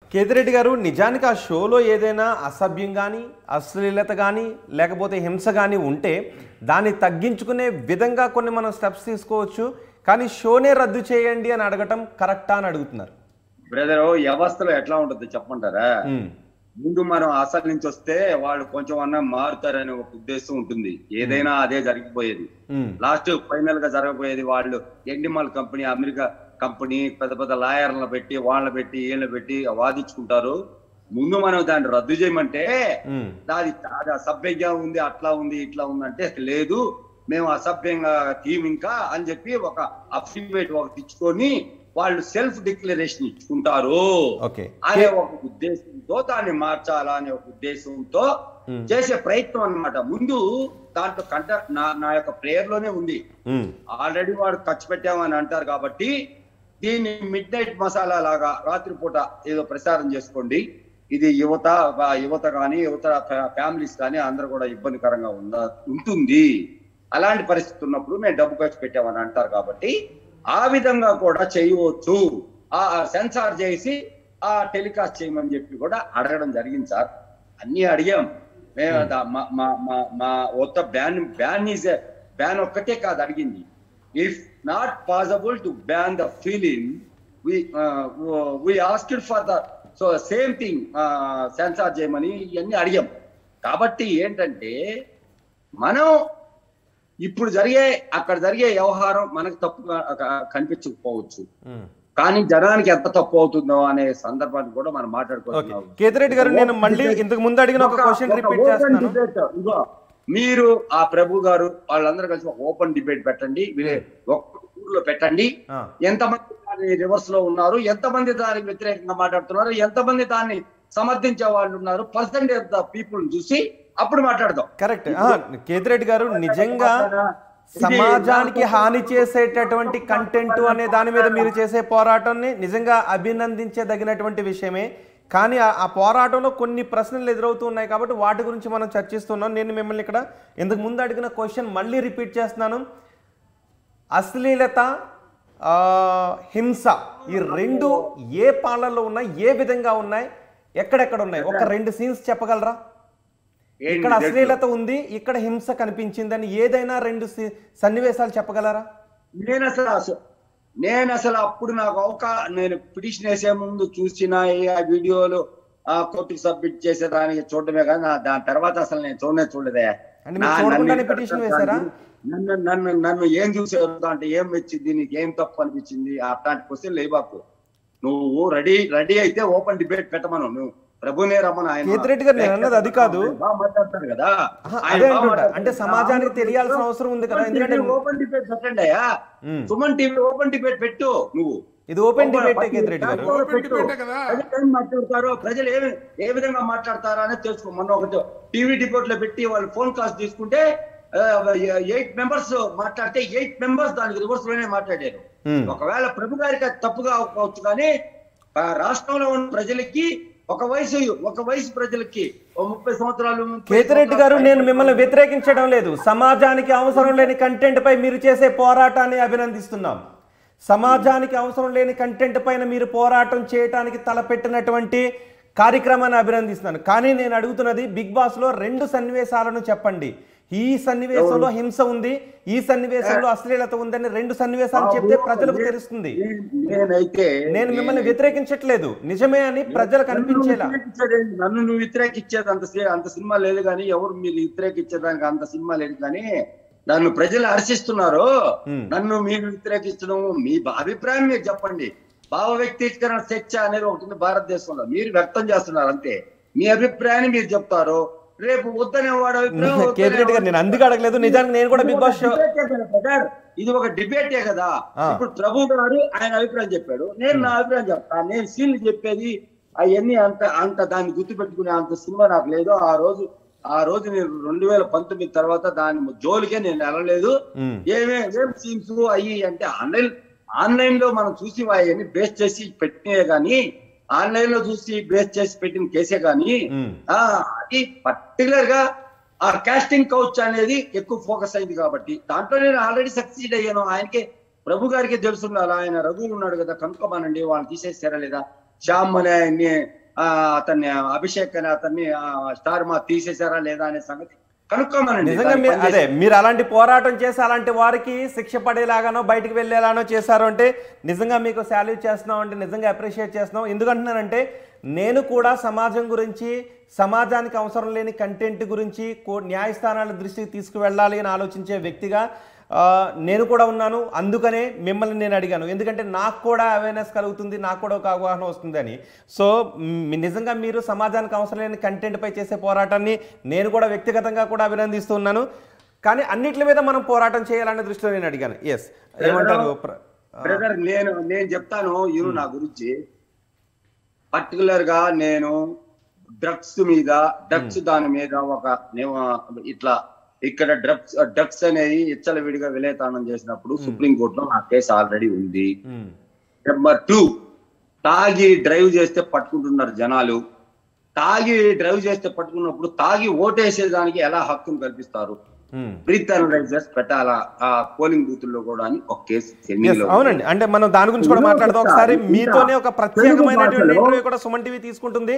కేతిరెడ్డి గారు నిజానికి ఆ షోలో ఏదైనా అసభ్యం కానీ అశ్లీలత కానీ లేకపోతే హింస కానీ ఉంటే దాన్ని తగ్గించుకునే విధంగా కొన్ని మనం స్టెప్స్ తీసుకోవచ్చు కానీ షోనే రద్దు చేయండి అని అడగటం కరెక్టా అని అడుగుతున్నారు బ్రదర్ వ్యవస్థలో ఎట్లా ఉంటుంది చెప్పమంటారా ఉమ్, ముందు మనం అసలు నుంచి వస్తే వాళ్ళు కొంచెం అన్నా మారుతారనే ఒక ఉద్దేశం ఉంటుంది ఏదైనా అదే జరిగిపోయేది ఉమ్, లాస్ట్ ఫైనల్ గా జరగబోయేది వాళ్ళు ఎండిమాల్ కంపెనీ అమెరికా కంపెనీ పెద్ద పెద్ద లాయర్లను పెట్టి వాళ్ళని పెట్టి వీళ్ళని పెట్టి వాదించుకుంటారు ముందు మనం దాన్ని రద్దు చేయమంటే ఉమ్, అది అది అసభ్యంగా ఉంది అట్లా ఉంది ఇట్లా ఉంది అంటే లేదు మేము అసభ్యంగా టీం ఇంకా అని చెప్పి ఒక అఫిడేవిట్ ఒకటి ఇచ్చుకొని వాళ్ళు సెల్ఫ్ డిక్లరేషన్ ఇచ్చుకుంటారు ఓకే అనే ఒక ఉద్దేశంతో దాన్ని మార్చాలా అనే ఒక ఉద్దేశంతో ఉమ్, చేసే ప్రయత్నం అన్నమాట ముందు దాంట్లో కంట నా నా యొక్క ప్రేయర్ లోనే ఉంది ఉమ్, ఆల్రెడీ వాడు ఖర్చు పెట్టామని అంటారు కాబట్టి దీన్ని మిడ్ నైట్ మసాలా లాగా రాత్రిపూట ఏదో ప్రచారం చేసుకోండి ఇది యువత ఆ యువత కానీ యువత ఫ్యా- ఫ్యామిలీస్ కానీ అందరూ కూడా ఇబ్బందికరంగా ఉంద ఉంటుంది అలాంటి పరిస్థితి ఉన్నప్పుడు మేము డబ్బు ఖర్చు పెట్టామని అంటారు కాబట్టి ఆ విధంగా కూడా చేయవచ్చు ఆ సెన్సార్ చేసి ఆ టెలికాస్ట్ చేయమని చెప్పి కూడా అడగడం జరిగింది సార్ అన్ని అడిగాం మేము దా- మా- మా- మా- మా ఒక్క బ్యాన్ బ్యాన్ ఈజ్ బ్యాన్ ఒక్కటే కాదు అడిగింది if not possible to ban the feeling we asked for the so same thing censor చేయమని ఇవన్నీ అడిగాం కాబట్టి ఏంటంటే మనం ఇప్పుడు జరిగే అక్కడ జరిగే వ్యవహారం మనకు తప్పుగా క- కనిపించకపోవచ్చు ఉమ్. కానీ జనానికి ఎంత తప్పు అవుతుందో అనే సందర్భాన్ని కూడా మనం ఓకే మాట్లాడుకుంటున్నాం కేతిరెడ్డి గారు నేను మళ్ళీ ఇంతకు ముందు అడిగిన ఒక ఒక- క్వశ్చన్ ఒక రిపీట్ open చేస్తున్నాను debate, ఇదిగో, మీరు ఆ ప్రభు గారు వాళ్ళందరూ కలిసి ఒక ఓపెన్ డిబేట్ పెట్టండి మీరు ఒక్క ఊర్లో పెట్టండి ఆ, ఎంతమంది దాని రివర్స్ లో ఉన్నారు ఎంతమంది దానికి వ్యతిరేకంగా మాట్లాడుతున్నారు ఎంతమంది దాన్ని సమర్థించే వాళ్ళు ఉన్నారు పర్సెంటేజ్ ద పీపుల్ చూసి అప్పుడు మాట్లాడదాం కరెక్ట్ ఆ, కేతిరెడ్డి గారు నిజంగా ఇది సమాజానికి నాకు- హాని చేసేటటువంటి కంటెంట్ అనే దాని మీద మీరు చేసే పోరాటాన్ని నిజంగా అభినందించదగినటువంటి విషయమే కానీ ఆ- ఆ పోరాటంలో కొన్ని ప్రశ్నలు ఎదురవుతూ ఉన్నాయి కాబట్టి వాటి గురించి మనం చర్చిస్తున్నాం నేను మిమ్మల్ని ఇక్కడ ఇంతకు ముందు అడిగిన క్వశ్చన్ మళ్ళీ రిపీట్ చేస్తున్నాను అశ్లీలత ఆ, హింస ఈ రెండు ఏ పాలల్లో ఉన్నాయి ఏ విధంగా ఉన్నాయి ఎక్కడెక్కడ ఉన్నాయి ఒక రెండు సీన్స్ చెప్పగలరా ఏంటి ఇక్కడ ఇది? అశ్లీలత ఉంది ఇక్కడ హింస కనిపించిందని ఏదైనా రెండు సి- సన్నివేశాలు చెప్పగలరా నేను అసలు అసలు నేను అసలు అప్పుడు నాకు అవకా నేను పిటిషన్ వేసే ముందు చూసిన ఈ ఆ వీడియోలు ఆ కోర్టుకు సబ్మిట్ చేసేదానికి చూడడమే కానీ నా- దాని తర్వాత అసలు నేను చూడనే చూడలేదే అంటే మీరు నా- చూడకుండానే నన్ను పిటిషన్ వేశారా? నన్ను నన్ను నన్ను ఏం చూసే అంటే ఏం వచ్చింది నీకు ఏం తప్పు అనిపించింది అట్లాంటి క్వశ్చన్ లేబాకు నువ్వు రెడీ రెడీ అయితే ఓపెన్ డిబేట్ పెట్టమను నువ్వు ప్రభునే రమ్మను ఆయన కేతిరెడ్డి గారు నేను అన్నది అది కాదు. బాగా మాట్లాడతారు కదా ఆహా, ఆయన అదే బాగా అంటుంటా మాట్లాడతారు. అంటే సమాజానికి తెలియాల్సిన అవసరం ఉంది కదా ఎందుకంటే ఓపెన్ డిబేట్ పెట్టండి అయ్యా um, Suman TV open debate పెట్టు నువ్వు ఇది ఓపెన్ డిబేట్ కేతిరెడ్డి గారు ఓపెన్ ఓపెన్ డిబేటే కదా. ప్రజలు ఏం మాట్లాడతారో ప్రజలు ఏ ఏ విధంగా మాట్లాడతారా అనేది తెలుసుకో మొన్న ఒకటి టీవీ డిబేట్ లో పెట్టి వాళ్ళు ఫోన్ కాల్స్ తీసుకుంటే ఎయిట్ మెంబర్స్ మాట్లాడితే ఎయిట్ మెంబర్స్ దానికి రివర్స్ లోనే మాట్లాడారు ఉమ్, ఒకవేళ ప్రభు గారికి అది తప్పుగా అవ్వచ్చు కానీ ఆ రాష్ట్రంలో ఉన్న ప్రజలకి ఒక వయసు ఒక వయసు ప్రజలకి ఓ ముప్పై సంవత్సరాలు ముప్పై కేతిరెడ్డి గారు సంవత్సరాలు నేను మిమ్మల్ని వ్యతిరేకించడం లేదు సమాజానికి అవసరం లేని కంటెంట్ పై మీరు చేసే పోరాటాన్ని అభినందిస్తున్నాం సమాజానికి అవసరం లేని కంటెంట్ పైన మీరు పోరాటం చేయటానికి తలపెట్టినటువంటి కార్యక్రమాన్ని అభినందిస్తున్నాను కానీ నేను అడుగుతున్నది బిగ్ బాస్ లో రెండు సన్నివేశాలను చెప్పండి ఈ సన్నివేశంలో హింస ఉంది ఈ సన్నివేశంలో అశ్లీలత ఉందని రెండు సన్నివేశాలు చెప్తే ప్రజలకు తెలుస్తుంది నేనైతే నేను మిమ్మల్ని వ్యతిరేకించట్లేదు నిజమే అని ప్రజలకు అనిపించేలా నన్ను వ్యతిరేకించేది- నన్ను నువ్వు వ్యతిరేకించేది అంత సే- అంత సినిమా లేదు కానీ ఎవరు మీరు వ్యతిరేకించేదానికి అంత సినిమా లేదు కానీ నన్ను ప్రజలు హర్షిస్తున్నారు Hmm. నన్ను మీరు వ్యతిరేకించడం మీ బా- అభిప్రాయం మీరు చెప్పండి భావ వ్యక్తీకరణ చర్చ అనేది ఒకటి ఉంది భారతదేశంలో మీరు వ్యక్తం చేస్తున్నారు అంతే మీ అభిప్రాయాన్ని మీరు చెప్తారు రేపు వద్దనే వాడు అభిప్రాయం వద్దనే కేతిరెడ్డి గారు నేను అందుకే అడగలేదు నిజానికి నేను కూడా బిగ్ బాస్ షో ఇది ఒక డిబేటే కదా బ్రదర్. ఇది ఒక డిబేటే కదా ఆ. ఇప్పుడు ప్రభు గారు ఆయన అభిప్రాయం చెప్పాడు నేను నా అభిప్రాయం చెప్తా నేను సీన్లు చెప్పేది అవన్నీ అంత అంత దాన్ని గుర్తు పెట్టుకునే అంత సినిమా నాకు లేదు ఆ రోజు ఆ రోజు నేను రెండు వేల పంతొమ్మిది తర్వాత దాని జోలికే నేను వెళ్ళలేదు ఉమ్, ఏమే ఏం సీన్స్ అయ్యి అంటే ఆన్లైన్ ఆన్లైన్ లో మనం చూసి అవన్నీ బేస్ చేసి పెట్టినే గానీ ఆన్లైన్ లో చూసి బేస్ చేసి పెట్టిన కేసే గానీ ఉమ్, ఆ అది పర్టికులర్ గా ఆ కాస్టింగ్ కౌచ్ అనేది ఎక్కువ ఫోకస్ అయింది కాబట్టి దాంట్లో నేను ఆల్రెడీ సక్సీడ్ అయ్యాను ఆయనకే ప్రభు గారికి తెలుసుండాలి ఆయన రఘు ఉన్నాడు కదా కనుక్కోమనండి వాళ్ళని తీసేస్తారా లేదా శ్యామ్ అనే ఆయన్ని ఆ, అతన్ని అభిషేక్ అనే అతన్ని ఆ, స్టార్ మా తీసేశారా లేదా అనే సంగతి కనుక్కోమనండి నిజంగా దాన్ని మీరు పనిచేసి- అదే మీరు అలాంటి పోరాటం చేసి అలాంటి వారికి శిక్ష పడేలాగానో బయటికి వెళ్ళేలానో చేశారు అంటే నిజంగా మీకు శాల్యూట్ చేస్తున్నాం అంటే నిజంగా అప్రిషియేట్ చేస్తున్నాం ఎందుకంటున్నానంటే నేను కూడా సమాజం గురించి సమాజానికి అవసరం లేని కంటెంట్ గురించి కో- న్యాయస్థానాల దృష్టికి తీసుకువెళ్ళాలి అని ఆలోచించే వ్యక్తిగా ఆ, నేను కూడా ఉన్నాను అందుకనే మిమ్మల్ని నేను అడిగాను ఎందుకంటే నాకు కూడా అవేర్నెస్ కలుగుతుంది నాకు కూడా ఒక అవగాహన వస్తుంది అని సో మ్, నిజంగా మీరు సమాజానికి అవసరం లేని కంటెంట్ పై చేసే పోరాటాన్ని నేను కూడా వ్యక్తిగతంగా కూడా అభినందిస్తున్నాను కానీ అన్నిటి మీద మనం పోరాటం చేయాలనే దృష్టిలో నేను అడిగాను ఎస్ ఏమంటారు ప్ర- ఆ, బ్రదర్ నేను నేను చెప్తాను ఇరు నా గురించి పర్టికులర్ గా నేను డ్రగ్స్ మీద డ్రగ్స్ దాని మీద ఒక నేను ఇట్లా ఇక్కడ డ్రగ్స్ డ్రగ్స్ అనేవి ఇచ్చల విడిగా విలేతానం చేసినప్పుడు సుప్రీం కోర్టులో నా కేసు ఆల్రెడీ ఉంది మ్, నెంబర్ టూ తాగి డ్రైవ్ చేస్తే పట్టుకుంటున్నారు జనాలు తాగి డ్రైవ్ చేస్తే పట్టుకున్నప్పుడు తాగి ఓటేసేదానికి ఎలా హక్కును కల్పిస్తారు మ్. బ్రీత్ అనలైజర్స్ పెట్టాలా ఆ పోలింగ్ బూతుల్లో కూడా అని ఒక కేసు Yes, చెన్నైలో అవునండి అంటే మనం దాని గురించి కూడా ఇంకో మాట్లాడదాం చెప్తా, ఒకసారి ఇంకా మీతోనే ఒక ప్రత్యేకమైనటువంటి తెలుగు భాషలో- ఇంటర్వ్యూ కూడా సుమన్ టీవీ తీసుకుంటుంది